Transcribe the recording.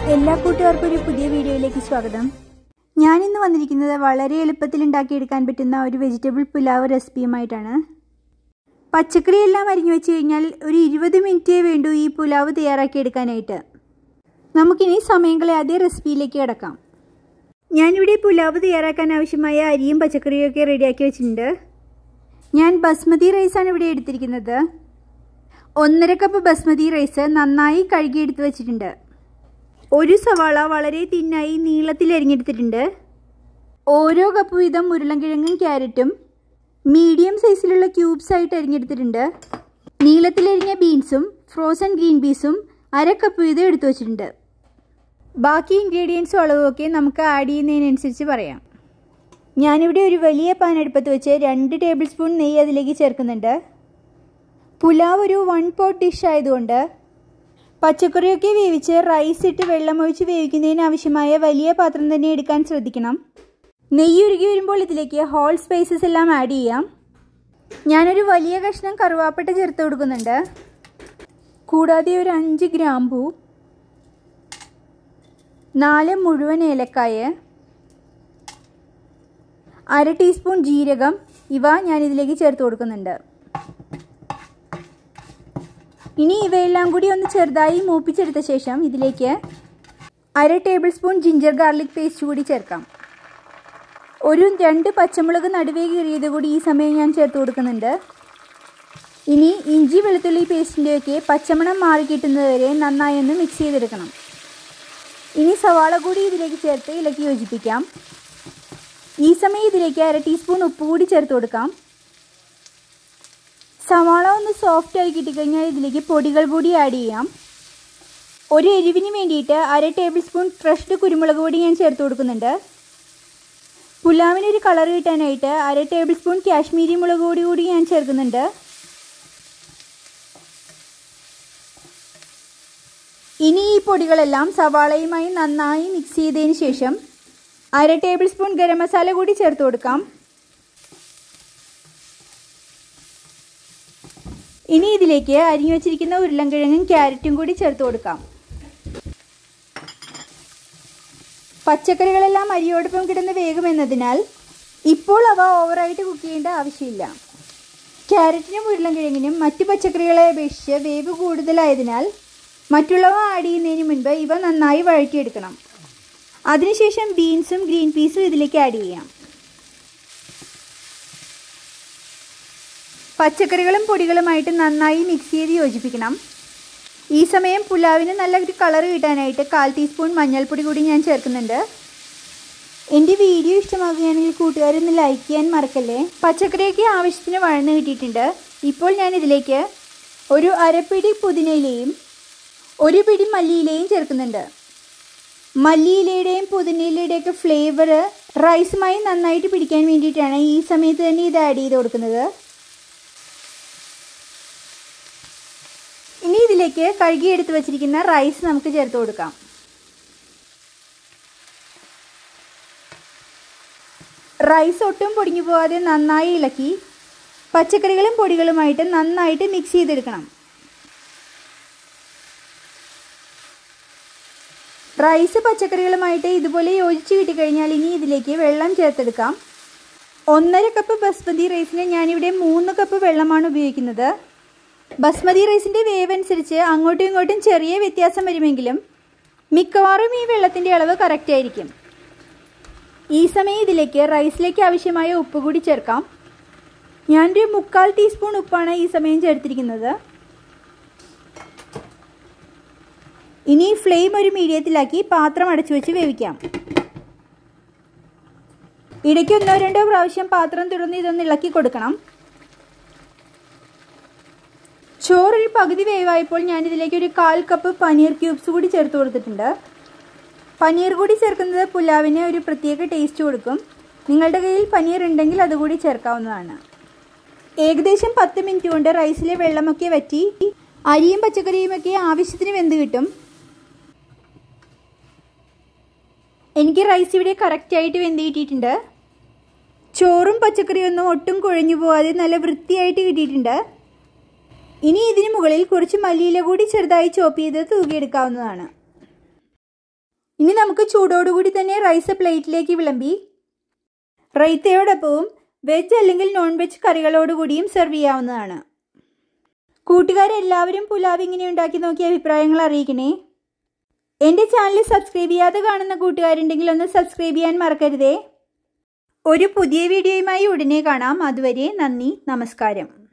എല്ലാ കൂട്ടുകാർക്കും ഒരു പുതിയ വീഡിയോയിലേക്ക് സ്വാഗതം ഞാൻ ഇന്ന് വന്നിരിക്കുന്നത് വളരെ എളുപ്പത്തിൽ ഉണ്ടാക്കിയെടുക്കാൻ പറ്റുന്ന ഒരു വെജിറ്റബിൾ പുലാവ് റെസിപ്പിയുമായിട്ടാണ് പച്ചക്കറി എല്ലാം അരിഞ്ഞു വെച്ച് കഴിഞ്ഞാൽ ഒരു ഇരുപത് മിനിറ്റേ വേണ്ടൂ ഈ പുലാവ് തയ്യാറാക്കിയെടുക്കാനായിട്ട് നമുക്കിനി സമയം കളയാതെ റെസിപ്പിയിലേക്ക് കിടക്കാം ഞാനിവിടെ പുലാവ് തയ്യാറാക്കാൻ ആവശ്യമായ അരിയും പച്ചക്കറിയും ഒക്കെ റെഡിയാക്കി വെച്ചിട്ടുണ്ട് ഞാൻ ബസ്മതി റൈസാണ് ഇവിടെ എടുത്തിരിക്കുന്നത് ഒന്നര കപ്പ് ബസ്മതി റൈസ് നന്നായി കഴുകിയെടുത്ത് വെച്ചിട്ടുണ്ട് ഒരു സവാള വളരെ തിന്നായി നീളത്തിൽ അരിഞ്ഞെടുത്തിട്ടുണ്ട് ഓരോ കപ്പ് വീതം ഉരുളൻകിഴങ്ങും ക്യാരറ്റും മീഡിയം സൈസിലുള്ള ക്യൂബ്സ് ആയിട്ട് അരിഞ്ഞെടുത്തിട്ടുണ്ട് നീളത്തിലരിഞ്ഞ ബീൻസും ഫ്രോസൺ ഗ്രീൻ പീസും അര കപ്പ് വീതം എടുത്തു വച്ചിട്ടുണ്ട് ബാക്കി ഇൻഗ്രീഡിയൻസും അളവുമൊക്കെ നമുക്ക് ആഡ് ചെയ്യുന്നതിനനുസരിച്ച് പറയാം ഞാനിവിടെ ഒരു വലിയ പാൻ അടുപ്പത്ത് വെച്ച് രണ്ട് ടേബിൾ സ്പൂൺ നെയ്യ് അതിലേക്ക് ചേർക്കുന്നുണ്ട് പുലാവ് ഒരു വൺ പോട്ട് ഡിഷ് ആയതുകൊണ്ട് പച്ചക്കറിയൊക്കെ വേവിച്ച് റൈസ് ഇട്ട് വെള്ളമൊഴിച്ച് വേവിക്കുന്നതിന് ആവശ്യമായ വലിയ പാത്രം തന്നെ എടുക്കാൻ ശ്രദ്ധിക്കണം നെയ്യ് ഉരുകി വരുമ്പോൾ ഇതിലേക്ക് ഹോൾ സ്പൈസസ് എല്ലാം ആഡ് ചെയ്യാം ഞാനൊരു വലിയ കഷ്ണം കറുവാപ്പട്ട ചേർത്ത് കൊടുക്കുന്നുണ്ട് കൂടാതെ ഒരു അഞ്ച് ഗ്രാമ്പൂ നാല് മുഴുവൻ ഏലക്കായ അര ടീസ്പൂൺ ജീരകം ഇവ ഞാൻ ഇതിലേക്ക് ചേർത്ത് കൊടുക്കുന്നുണ്ട് ഇനി ഇവയെല്ലാം കൂടി ഒന്ന് ചെറുതായി മൂപ്പിച്ചെടുത്ത ശേഷം ഇതിലേക്ക് അര tablespoon ginger garlic paste കൂടി ചേർക്കാം ഒരു രണ്ട് പച്ചമുളക് നടുവേ കീറിയത് കൂടി ഈ സമയം ഞാൻ ചേർത്ത് കൊടുക്കുന്നുണ്ട് ഇനി ഇഞ്ചി വെളുത്തുള്ളി പേസ്റ്റിൻ്റെയൊക്കെ പച്ചമണം മാറി കിട്ടുന്നത് വരെ നന്നായി ഒന്ന് മിക്സ് ചെയ്തെടുക്കണം ഇനി സവാള കൂടി ഇതിലേക്ക് ചേർത്ത് ഇളക്കി യോജിപ്പിക്കാം ഈ സമയം ഇതിലേക്ക് അര ടീസ്പൂൺ ഉപ്പ് കൂടി ചേർത്ത് കൊടുക്കാം സവാള ഒന്ന് സോഫ്റ്റ് ആയി കിട്ടിക്കഴിഞ്ഞാൽ ഇതിലേക്ക് പൊടികൾ കൂടി ആഡ് ചെയ്യാം ഒരു എരിവിന് വേണ്ടിയിട്ട് അര ടേബിൾ സ്പൂൺ ക്രഷ്ഡ് കുരുമുളക് പൊടി ഞാൻ ചേർത്ത് കൊടുക്കുന്നുണ്ട് പുലാവിനൊരു കളർ കിട്ടാനായിട്ട് അര ടേബിൾ സ്പൂൺ കാശ്മീരി മുളക് പൊടി കൂടി ഞാൻ ചേർക്കുന്നുണ്ട് ഇനി ഈ പൊടികളെല്ലാം സവാളയുമായി നന്നായി മിക്സ് ചെയ്തതിന് ശേഷം അര ടേബിൾ സ്പൂൺ ഗരം മസാല കൂടി ചേർത്ത് കൊടുക്കാം ഇനി ഇതിലേക്ക് അരിഞ്ഞു വെച്ചിരിക്കുന്ന ഉരുളൻകിഴങ്ങും ക്യാരറ്റും കൂടി ചേർത്ത് കൊടുക്കാം പച്ചക്കറികളെല്ലാം അരിയോടൊപ്പം കിടന്ന് വേകുമെന്നതിനാൽ ഇപ്പോൾ അവ ഓവറായിട്ട് കുക്ക് ചെയ്യേണ്ട ആവശ്യമില്ല ക്യാരറ്റിനും ഉരുളൻകിഴങ്ങിനും മറ്റു പച്ചക്കറികളെ അപേക്ഷിച്ച് വേവ് കൂടുതലായതിനാൽ മറ്റുള്ളവ ആഡ് ചെയ്യുന്നതിന് മുൻപ് ഇവ നന്നായി വഴറ്റിയെടുക്കണം അതിനുശേഷം ബീൻസും ഗ്രീൻ പീസും ഇതിലേക്ക് ആഡ് ചെയ്യാം പച്ചക്കറികളും പൊടികളുമായിട്ട് നന്നായി മിക്സ് ചെയ്ത് യോജിപ്പിക്കണം ഈ സമയം പുലാവിന് നല്ല ഒരു കളർ കിട്ടാനായിട്ട് കാൽ ടീസ്പൂൺ മഞ്ഞൾപ്പൊടി കൂടി ഞാൻ ചേർക്കുന്നുണ്ട് എൻ്റെ വീഡിയോ ഇഷ്ടമാകുകയാണെങ്കിൽ കൂട്ടുകാരൊന്ന് ലൈക്ക് ചെയ്യാൻ മറക്കല്ലേ പച്ചക്കറിയൊക്കെ ആവശ്യത്തിന് വഴന്ന് കിട്ടിയിട്ടുണ്ട് ഇപ്പോൾ ഞാൻ ഇതിലേക്ക് ഒരു അരപ്പിടി പുതിനയിലയും ഒരു പിടി മല്ലിയിലയും ചേർക്കുന്നുണ്ട് മല്ലിയിലയുടെയും പുതിനയിലയുടെയൊക്കെ ഫ്ലേവർ റൈസുമായി നന്നായിട്ട് പിടിക്കാൻ വേണ്ടിയിട്ടാണ് ഈ സമയത്ത് തന്നെ ഇത് ആഡ് ചെയ്ത് കൊടുക്കുന്നത് ഇനി ഇതിലേക്ക് കഴുകിയെടുത്ത് വെച്ചിരിക്കുന്ന റൈസ് നമുക്ക് ചേർത്ത് കൊടുക്കാം റൈസ് ഒട്ടും പൊടിഞ്ഞു പോകാതെ നന്നായി ഇളക്കി പച്ചക്കറികളും പൊടികളുമായിട്ട് നന്നായിട്ട് മിക്സ് ചെയ്തെടുക്കണം റൈസ് പച്ചക്കറികളുമായിട്ട് ഇതുപോലെ യോജിച്ച് കിട്ടിക്കഴിഞ്ഞാൽ ഇനി ഇതിലേക്ക് വെള്ളം ചേർത്തെടുക്കാം ഒന്നര കപ്പ് ബസ്മതി റൈസിന് ഞാനിവിടെ മൂന്ന് കപ്പ് വെള്ളമാണ് ഉപയോഗിക്കുന്നത് ബസ്മതി റൈസിൻ്റെ വേവ് അനുസരിച്ച് അങ്ങോട്ടും ഇങ്ങോട്ടും ചെറിയ വ്യത്യാസം വരുമെങ്കിലും മിക്കവാറും ഈ വെള്ളത്തിൻ്റെ അളവ് കറക്റ്റ് ആയിരിക്കും ഈ സമയം ഇതിലേക്ക് റൈസിലേക്ക് ആവശ്യമായ ഉപ്പ് കൂടി ചേർക്കാം ഞാനൊരു മുക്കാൽ ടീസ്പൂൺ ഉപ്പാണ് ഈ സമയം ചേർത്തിരിക്കുന്നത് ഇനി ഫ്ലെയിം ഒരു മീഡിയത്തിലാക്കി പാത്രം അടച്ചു വെച്ച് വേവിക്കാം ഇടയ്ക്ക് ഒന്നോ രണ്ടോ പ്രാവശ്യം പാത്രം തുറന്ന് ഇതൊന്ന് ഇളക്കി കൊടുക്കണം ചോറൊരു പകുതി വേവായപ്പോൾ ഞാനിതിലേക്ക് ഒരു കാൽ കപ്പ് പനീർ ക്യൂബ്സ് കൂടി ചേർത്ത് കൊടുത്തിട്ടുണ്ട് പനീർ കൂടി ചേർക്കുന്നത് പുലാവിന് ഒരു പ്രത്യേക ടേസ്റ്റ് കൊടുക്കും നിങ്ങളുടെ കയ്യിൽ പനീർ ഉണ്ടെങ്കിൽ അതുകൂടി ചേർക്കാവുന്നതാണ് ഏകദേശം പത്ത് മിനിറ്റ് കൊണ്ട് റൈസിലെ വെള്ളമൊക്കെ വറ്റി അരിയും പച്ചക്കറിയുമൊക്കെ ആവശ്യത്തിന് വെന്ത് കിട്ടും എനിക്ക് റൈസ് ഇവിടെ കറക്റ്റായിട്ട് വെന്ത് കിട്ടിയിട്ടുണ്ട് ചോറും പച്ചക്കറിയൊന്നും ഒട്ടും കുഴഞ്ഞു പോകാതെ നല്ല വൃത്തിയായിട്ട് കിട്ടിയിട്ടുണ്ട് ഇനി ഇതിന് മുകളിൽ കുറച്ച് മല്ലിയില കൂടി ചെറുതായി ചോപ്പ് ചെയ്ത് തൂകിയെടുക്കാവുന്നതാണ് ഇനി നമുക്ക് ചൂടോടുകൂടി തന്നെ റൈസ് പ്ലേറ്റിലേക്ക് വിളമ്പി റൈത്തയോടൊപ്പവും വെജ് അല്ലെങ്കിൽ നോൺ വെജ് കറികളോടുകൂടിയും സെർവ് ചെയ്യാവുന്നതാണ് കൂട്ടുകാരെല്ലാവരും പുലാവ് ഇങ്ങനെ ഉണ്ടാക്കി നോക്കിയ അഭിപ്രായങ്ങൾ അറിയിക്കണേ എൻ്റെ ചാനൽ സബ്സ്ക്രൈബ് ചെയ്യാതെ കാണുന്ന കൂട്ടുകാരുണ്ടെങ്കിൽ ഒന്ന് സബ്സ്ക്രൈബ് ചെയ്യാൻ മറക്കരുതേ ഒരു പുതിയ വീഡിയോയുമായി ഉടനെ കാണാം അതുവരെ നന്ദി നമസ്കാരം